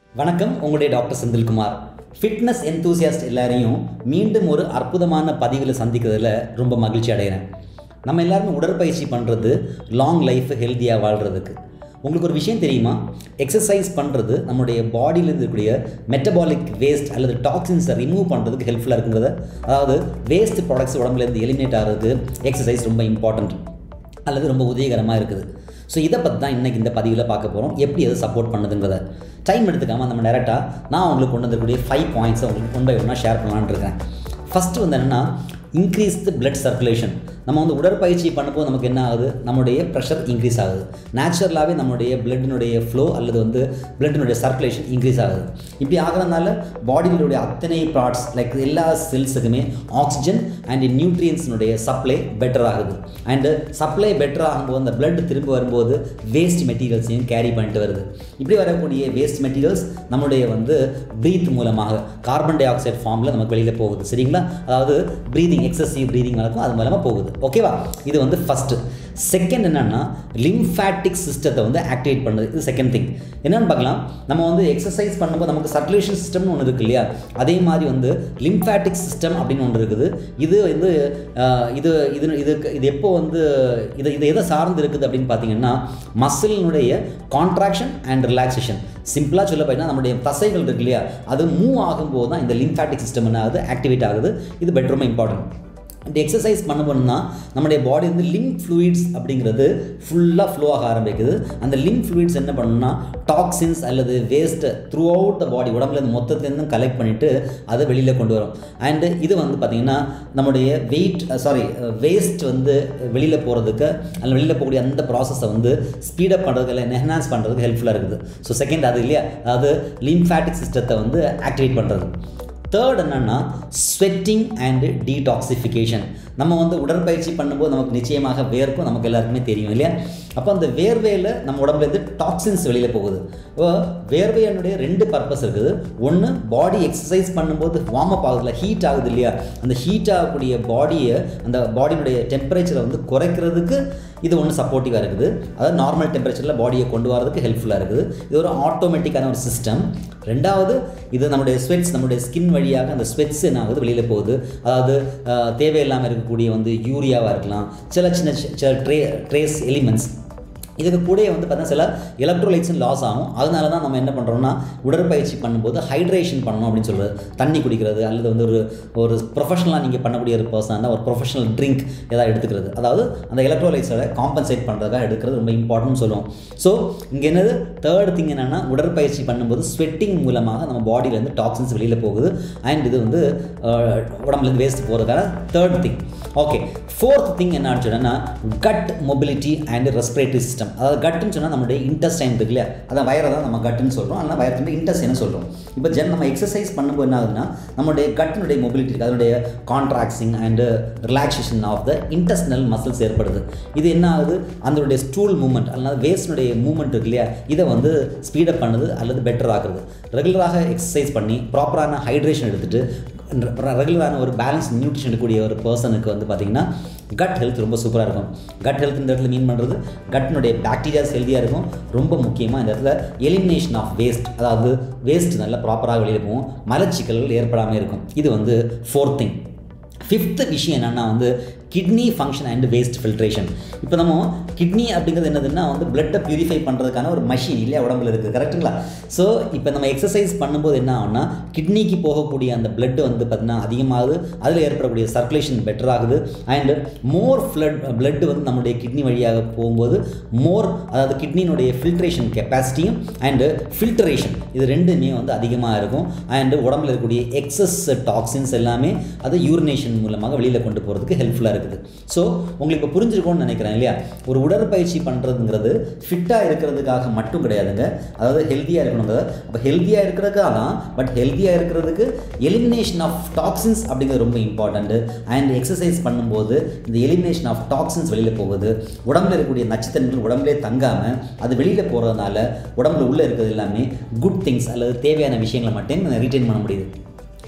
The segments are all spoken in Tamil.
வணக்கம் உங்களுடைய டாக்டர் செந்தில்குமார் ஃபிட்னஸ் என்தூசியாஸ்ட் எல்லாரையும் மீண்டும் ஒரு அற்புதமான பதிவில் சந்திக்கிறதுல ரொம்ப மகிழ்ச்சி அடைகிறேன் நம்ம எல்லாருமே உடற்பயிற்சி பண்ணுறது லாங் லைஃப் ஹெல்த்தியாக வாழ்கிறதுக்கு உங்களுக்கு ஒரு விஷயம் தெரியுமா எக்ஸசைஸ் பண்ணுறது நம்முடைய பாடியில் இருக்கக்கூடிய மெட்டபாலிக் வேஸ்ட் அல்லது டாக்ஸின்ஸை ரிமூவ் பண்ணுறதுக்கு ஹெல்ப்ஃபுல்லாக இருக்குங்கிறத அதாவது வேஸ்ட் ப்ராடக்ட்ஸ் உடம்புலேருந்து எலிமினேட் ஆகிறது எக்ஸசைஸ் ரொம்ப இம்பார்ட்டண்ட் அல்லது ரொம்ப உதவிகரமாக இருக்குது ஸோ இதை பற்றி தான் இன்றைக்கி இந்த பதிவில் பார்க்க போகிறோம் எப்படி அது சப்போர்ட் பண்ணுதுங்கிறத டைம் எடுத்துக்காமல் நம்ம டேரெக்டாக நான் உங்களுக்கு கொண்டு வந்திருக்கக்கூடிய ஃபைவ் பாயிண்ட்ஸை உங்களுக்கு ஒன் பை ஒன்னாக ஷேர் பண்ணலான்னு இருக்கேன் ஃபஸ்ட்டு வந்து என்னென்னா இன்க்ரீஸ் தி பிளட் சர்க்குலேஷன் நம்ம வந்து உடற்பயிற்சி பண்ணும்போது நமக்கு என்ன ஆகுது நம்முடைய ப்ரெஷர் இன்க்ரீஸ் ஆகுது நேச்சுரலாகவே நம்முடைய பிளட்டினுடைய ஃப்ளோ அல்லது வந்து பிளட்டினுடைய சர்க்குலேஷன் இன்க்ரீஸ் ஆகுது இப்படி ஆகிறதுனால பாடியினுடைய அத்தனை ப்ராட்ஸ் லைக் எல்லா செல்ஸுக்குமே ஆக்சிஜன் அண்ட் நியூட்ரியன்ஸினுடைய சப்ளை பெட்டர் ஆகுது அண்டு சப்ளை பெட்டர் ஆகும்போது அந்த பிளட் திரும்ப வரும்போது வேஸ்ட் மெட்டீரியல்ஸையும் கேரி பண்ணிட்டு வருது இப்படி வரக்கூடிய வேஸ்ட் மெட்டீரியல்ஸ் நம்முடைய வந்து ப்ரீத் மூலமாக கார்பன் டை ஆக்சைடு ஃபார்மில் நமக்கு வெளியில் போகுது சரிங்களா அதாவது ப்ரீதிங் எக்ஸசிவ் ப்ரீதிங் நடக்கும் அது மூலமாக போகுது ஓகேவா இது வந்து ஃபஸ்ட்டு செகண்ட் என்னென்னா லிம்ஃபேட்டிக் சிஸ்டத்தை வந்து ஆக்டிவேட் பண்ணுது இது செகண்ட் திங் என்னென்னு பார்க்கலாம் நம்ம வந்து எக்ஸசைஸ் பண்ணும்போது நமக்கு சர்க்குலேஷன் சிஸ்டம்னு ஒன்று இருக்கு இல்லையா அதே மாதிரி வந்து லிம்ஃபேட்டிக் சிஸ்டம் அப்படின்னு ஒன்று இருக்குது இது வந்து ஆஹ், இது இது இது இது எப்போ வந்து இது இது எதை சார்ந்து இருக்குது அப்படின்னு பார்த்தீங்கன்னா மசிலினுடைய கான்ட்ராக்ஷன் அண்ட் ரிலாக்ஸேஷன் சிம்பிளாக சொல்ல போயின்னா நம்முடைய தசைகள் இருக்கு இல்லையா அது மூவ் ஆகும்போது தான் இந்த லிம்ஃபேட்டிக் சிஸ்டம் என்ன ஆகுது ஆக்டிவேட் ஆகுது இது பெட் ரொம்ப இம்பார்ட்டன்ட் இப்படி எக்ஸசைஸ் பண்ண பண்ணா நம்முடைய பாடி வந்து லிம்ப் ஃப்ளூயிட்ஸ் அப்படிங்கிறது ஃபுல்லாக ஃப்ளோ ஆக ஆரம்பிக்குது அந்த லிம்ப் ஃப்ளூயிட்ஸ் என்ன பண்ணுன்னா டாக்ஸின்ஸ் அல்லது waste through out the body உடம்புல இருந்து மொத்தத்துலேருந்து கலெக்ட் பண்ணிவிட்டு அதை வெளியில் கொண்டு வரும் அண்டு இது வந்து பார்த்திங்கன்னா நம்முடைய வெயிட் சாரி வேஸ்ட் வந்து வெளியில் போகிறதுக்கு அல்ல வெளியில் போகக்கூடிய அந்த ப்ராசஸை வந்து ஸ்பீடப் பண்ணுறதுக்கு இல்லை என்ஹான்ஸ் பண்ணுறதுக்கு ஹெல்ப்ஃபுல்லாக இருக்குது ஸோ செகண்ட் அது இல்லையா அதாவது லிம்ஃபேட்டிக் சிஸ்டத்தை வந்து ஆக்டிவேட் பண்ணுறது தேர்ட் என்னென்னா ஸ்வெட்டிங் அண்டு டீடாக்சிஃபிகேஷன் நம்ம வந்து உடற்பயிற்சி பண்ணும்போது நமக்கு நிச்சயமாக வேர்க்கும் நமக்கு எல்லாருக்குமே தெரியும் இல்லையா அப்போ அந்த வேர்வையில் நம்ம உடம்புலேருந்து டாக்ஸின்ஸ் வெளியில் போகுது இப்போ வேர்வையினுடைய ரெண்டு பர்பஸ் இருக்குது ஒன்று பாடி எக்ஸசைஸ் பண்ணும்போது வார்ம் அப் ஆகுதுல ஹீட் ஆகுது இல்லையா அந்த ஹீட் ஆகக்கூடிய பாடியை அந்த பாடியினுடைய டெம்பரேச்சரை வந்து குறைக்கிறதுக்கு இது ஒன்று சப்போர்ட்டிவாக இருக்குது அதாவது நார்மல் டெம்பரேச்சரில் பாடியை கொண்டு வரதுக்கு ஹெல்ப்ஃபுல்லாக இருக்குது இது ஒரு ஆட்டோமேட்டிக்கான ஒரு சிஸ்டம் ரெண்டாவது இது நம்முடைய ஸ்வெட்ஸ் நம்முடைய ஸ்கின் வழியாக அந்த ஸ்வெட்ஸ் என்ன ஆகுது வெளியில் போகுது அதாவது அஹ், தேவையில்லாமல் இருக்கக்கூடிய வந்து யூரியாவாக இருக்கலாம் சில சின்ன சில ட்ரே ட்ரேஸ் எலிமெண்ட்ஸ் இதுக்கு கூட வந்து பார்த்தீங்கன்னா சில எலக்ட்ரோலைட்ஸும் லாஸ் ஆகும் அதனால தான் நம்ம என்ன பண்ணுறோம்னா உடற்பயிற்சி பண்ணும்போது ஹைட்ரேஷன் பண்ணணும் அப்படின்னு சொல்கிறது தண்ணி குடிக்கிறது அல்லது வந்து ஒரு ஒரு ப்ரொஃபஷனலாக நீங்கள் பண்ணக்கூடிய ஒரு பர்சன் ஒரு ப்ரொஃபஷனல் ட்ரிங்க் ஏதாவது எடுத்துக்கிறது அதாவது அந்த எலக்ட்ரோலைட்ஸோட காம்பன்சேட் பண்ணுறதுக்காக எடுக்கிறது ரொம்ப இம்பார்ட்டன்ட் சொல்லுவோம் ஸோ இங்கே என்னது தேர்ட் திங் என்னென்னா உடற்பயிற்சி பண்ணும்போது ஸ்வெட்டிங் மூலமாக நம்ம பாடியிலேருந்து டாக்ஸின்ஸ் வெளியில் போகுது அண்ட் இது வந்து அஹ், உடம்புலேருந்து வேஸ்ட் போகிறதுக்கான third thing okay fourth thing என்ன சொன்னா gut mobility and respiratory system அதாவது கட்டுன்னு சொன்னால் நம்மளுடைய இன்டெஸ்டைன் இருக்கு இல்லையா அதான் வயரை தான் நம்ம கட்டுன்னு சொல்கிறோம் ஆனால் வயரத்துடைய இன்டெஸ்டைன் சொல்கிறோம் இப்போ ஜென் நம்ம எக்ஸசைஸ் பண்ணும்போது என்ன ஆகுதுன்னா நம்மளுடைய கட்டினுடைய மொபிலிட்டி இருக்குது அதனுடைய contracting and relaxation of the intestinal muscles ஏற்படுது இது என்ன ஆகுது அதனுடைய ஸ்டூல் மூமெண்ட் அல்லது வேஸ்டினுடைய மூமெண்ட் இருக்கு இல்லையா இதை வந்து ஸ்பீடப் பண்ணுது அல்லது பெட்டர் ஆகுறது ரெகுலராக எக்ஸசைஸ் பண்ணி ப்ராப்பரான ஹைட்ரேஷன் எடுத்துகிட்டு ரெகுலரான ஒரு பேலன்ஸ் நியூட்ரிஷன் எடுக்கக்கூடிய ஒரு பர்சனுக்கு வந்து பார்த்திங்கன்னா கட் ஹெல்த் ரொம்ப சூப்பராக இருக்கும் கட் ஹெல்த் இந்த இடத்துல மீன் பண்ணுறது கட்டினுடைய பாக்டீரியாஸ் ஹெல்த்தியாக இருக்கும் ரொம்ப முக்கியமாக இந்த இடத்துல எலிமினேஷன் ஆஃப் வேஸ்ட் அதாவது வேஸ்ட் நல்லா ப்ராப்பராக வெளியில் போகும் மலச்சிக்கல்கள் ஏற்படாமல் இருக்கும் இது வந்து ஃபோர்த் திங் ஃபிஃப்த்து விஷயம் என்னென்னா வந்து kidney function and waste filtration இப்போ நம்ம கிட்னி அப்படிங்கிறது என்னதுன்னா வந்து பிளட்டை பியூரிஃபை பண்ணுறதுக்கான ஒரு மஷின் இல்லையா உடம்புல இருக்குது கரெக்ட்டுங்களா ஸோ இப்போ நம்ம எக்ஸசைஸ் பண்ணும்போது என்ன ஆகும்னா கிட்னிக்கு போகக்கூடிய அந்த பிளட் வந்து பார்த்திங்கன்னா அதிகமாகுது அதில் ஏற்படக்கூடிய சர்க்குலேஷன் பெட்டர் ஆகுது அண்ட் மோர் ஃப்ளட் பிளட் வந்து நம்முடைய கிட்னி வழியாக போகும்போது மோர் அதாவது கிட்னியினுடைய ஃபில்ட்ரேஷன் கெப்பாசிட்டியும் அண்டு ஃபில்டரேஷன் இது ரெண்டுமே வந்து அதிகமாக இருக்கும் அண்டு உடம்புல இருக்கக்கூடிய எக்ஸஸ் டாக்ஸின்ஸ் எல்லாமே அது யூரினேஷன் மூலமாக வெளியில் கொண்டு போகிறதுக்கு ஹெல்ப்ஃபுல்லாக இருக்குது ஸோ உங்களுக்கு இப்போ புரிஞ்சிருக்கும்னு நினைக்கிறேன் இல்லையா ஒரு உடற்பயிற்சி பண்ணுறதுங்கிறது ஃபிட்டாக இருக்கிறதுக்காக மட்டும் கிடையாதுங்க அதாவது ஹெல்த்தியாக இருக்கணுங்கிறது அப்போ ஹெல்த்தியாக இருக்கிறதுக்காக தான் பட் ஹெல்த்தியாக இருக்கிறதுக்கு எலிமினேஷன் ஆஃப் டாக்ஸின்ஸ் அப்படிங்கிறது ரொம்ப இம்பார்ட்டண்ட்டு அண்ட் எக்ஸசைஸ் பண்ணும்போது இந்த எலிமினேஷன் ஆஃப் டாக்ஸின்ஸ் வெளியில் போகுது உடம்புல இருக்கக்கூடிய நச்சுத்தன்மைகள் உடம்புலே தங்காமல் அது வெளியில் போகிறதுனால உடம்புல உள்ளே இருக்கிறது எல்லாமே குட் திங்ஸ் அல்லது தேவையான விஷயங்களை மட்டும் ரிட்டைன் பண்ண முடியுது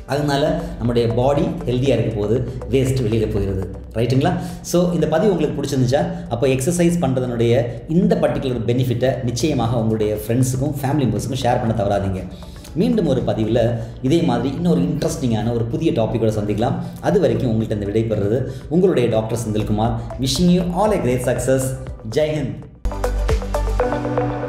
அதனால நம்முடைய பாடி ஹெல்த்தியாக இருக்க போது வேஸ்ட் வெளியில் போயிடுது ரைட்டுங்களா ஸோ இந்த பதிவு உங்களுக்கு பிடிச்சிருந்துச்சா அப்போ எக்ஸசைஸ் பண்ணுறதுனுடைய இந்த பர்டிகுலர் பெனிஃபிட்டை நிச்சயமாக உங்களுடைய ஃப்ரெண்ட்ஸுக்கும் ஃபேமிலி மெம்பர்ஸுக்கும் ஷேர் பண்ண தவறாதீங்க மீண்டும் ஒரு பதிவில் இதே மாதிரி இன்னொரு இன்ட்ரெஸ்டிங்கான ஒரு புதிய டாப்பிக்கோட சந்திக்கலாம் அது வரைக்கும் உங்கள்கிட்ட இந்த விடைபெறுறது உங்களுடைய doctor Senthilkumar wishing you all a great success Jai Hind